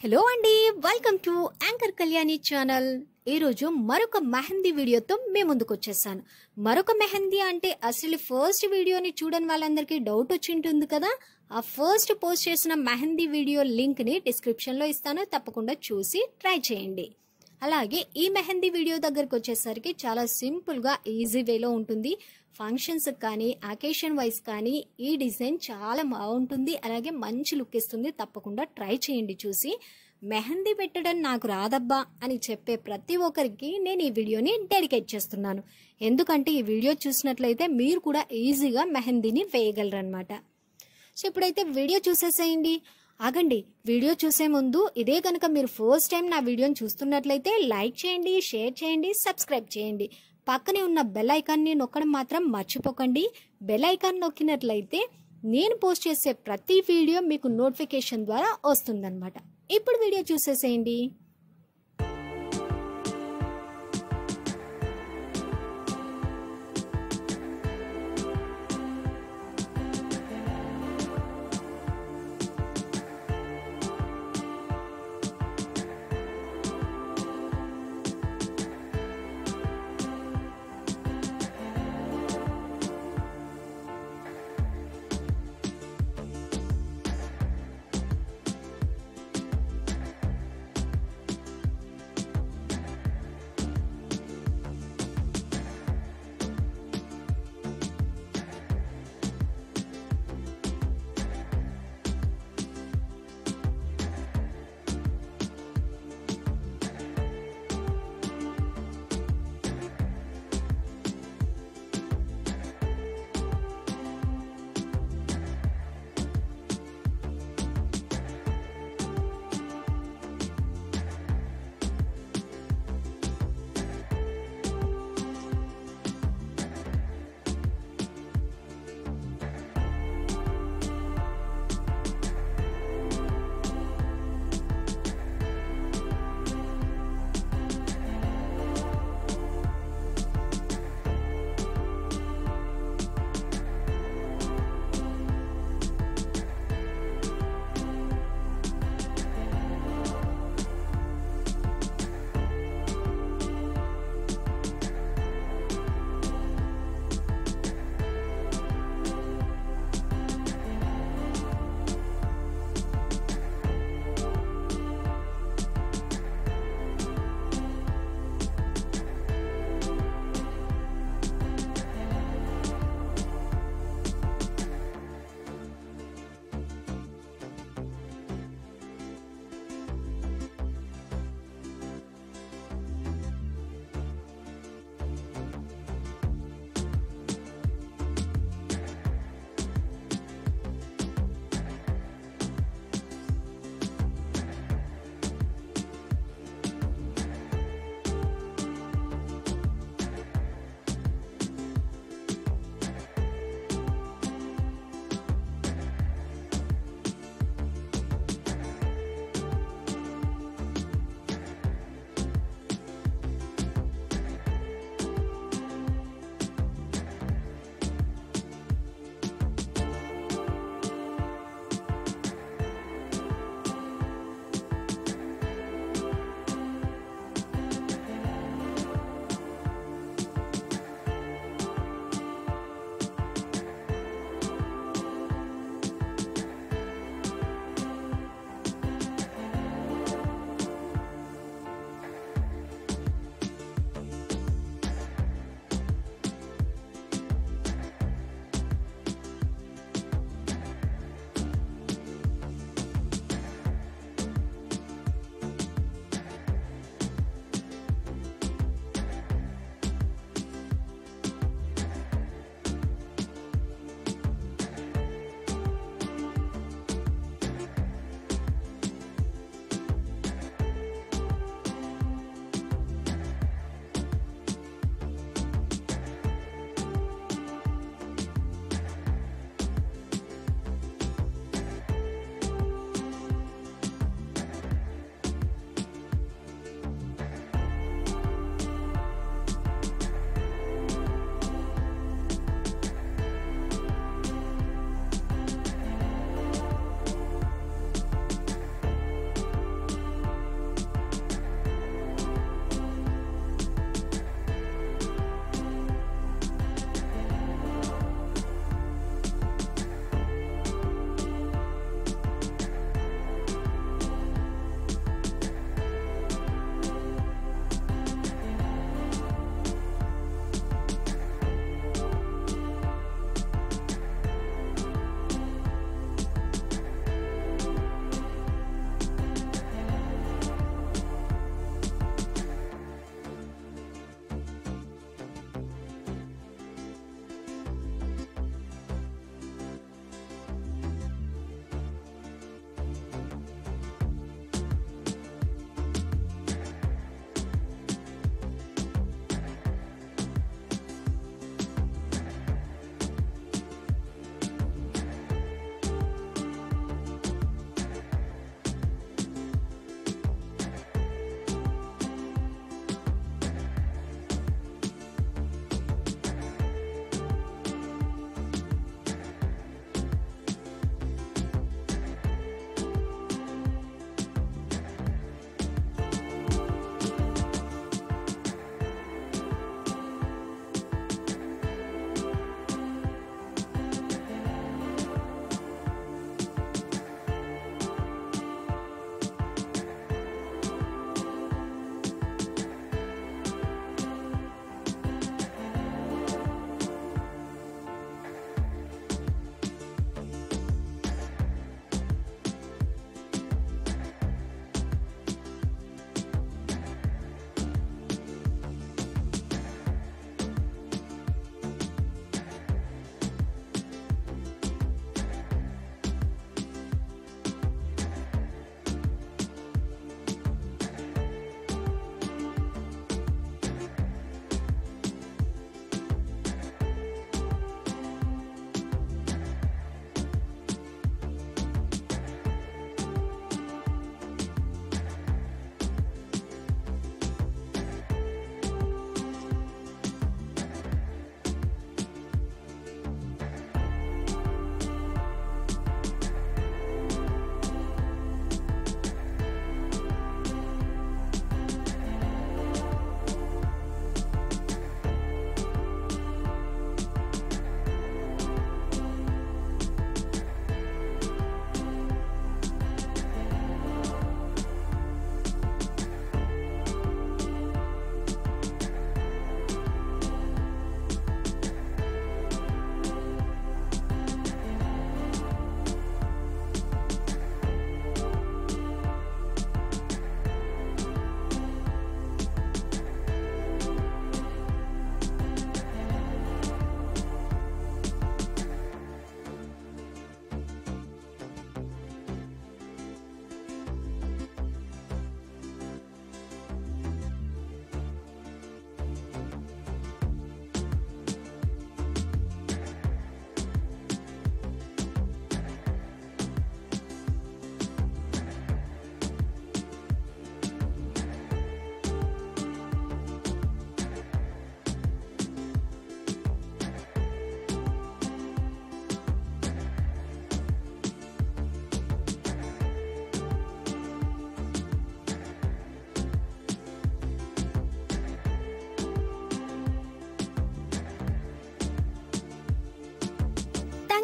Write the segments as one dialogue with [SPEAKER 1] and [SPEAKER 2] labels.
[SPEAKER 1] hello అండి welcome to anchor Kalyani channel ఈరోజు మరొక మెహందీ వీడియోతో మేము ముందుకు వచ్చేసాను మరొక మెహందీ అంటే అసలు ఫస్ట్ వీడియోని చూడని వాళ్ళందరికీ డౌట్ వచ్చి ఉంటుంది కదా ఆ ఫస్ట్ పోస్ట్ చేసిన మెహందీ వీడియో లింక్ని డిస్క్రిప్షన్లో ఇస్తాను తప్పకుండా చూసి ట్రై చేయండి అలాగే ఈ మెహందీ వీడియో దగ్గరకు వచ్చేసరికి చాలా సింపుల్గా ఈజీ వేలో ఉంటుంది ఫంక్షన్స్ కానీ అకేషన్ వైజ్ కానీ ఈ డిజైన్ చాలా బాగుంటుంది అలాగే మంచి లుక్ ఇస్తుంది తప్పకుండా ట్రై చేయండి చూసి మెహందీ పెట్టడం నాకు రాదబ్బా అని చెప్పే ప్రతి ఒక్కరికి నేను ఈ వీడియోని డెడికేట్ చేస్తున్నాను ఎందుకంటే ఈ వీడియో చూసినట్లయితే మీరు కూడా ఈజీగా మెహందీని వేయగలరనమాట సో ఇప్పుడైతే వీడియో చూసేసేయండి ఆగండి వీడియో చూసే ముందు ఇదే కనుక మీరు ఫస్ట్ టైం నా వీడియోని చూస్తున్నట్లయితే లైక్ చేయండి షేర్ చేయండి సబ్స్క్రైబ్ చేయండి పక్కనే ఉన్న బెల్ ఐకాన్ని నొక్కడం మాత్రం మర్చిపోకండి బెల్ ఐకాన్ నొక్కినట్లయితే నేను పోస్ట్ చేసే ప్రతి వీడియో మీకు నోటిఫికేషన్ ద్వారా వస్తుందన్నమాట ఇప్పుడు వీడియో చూసేసేయండి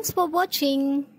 [SPEAKER 1] థ్యాంక్స్ ఫర్ వాచింగ్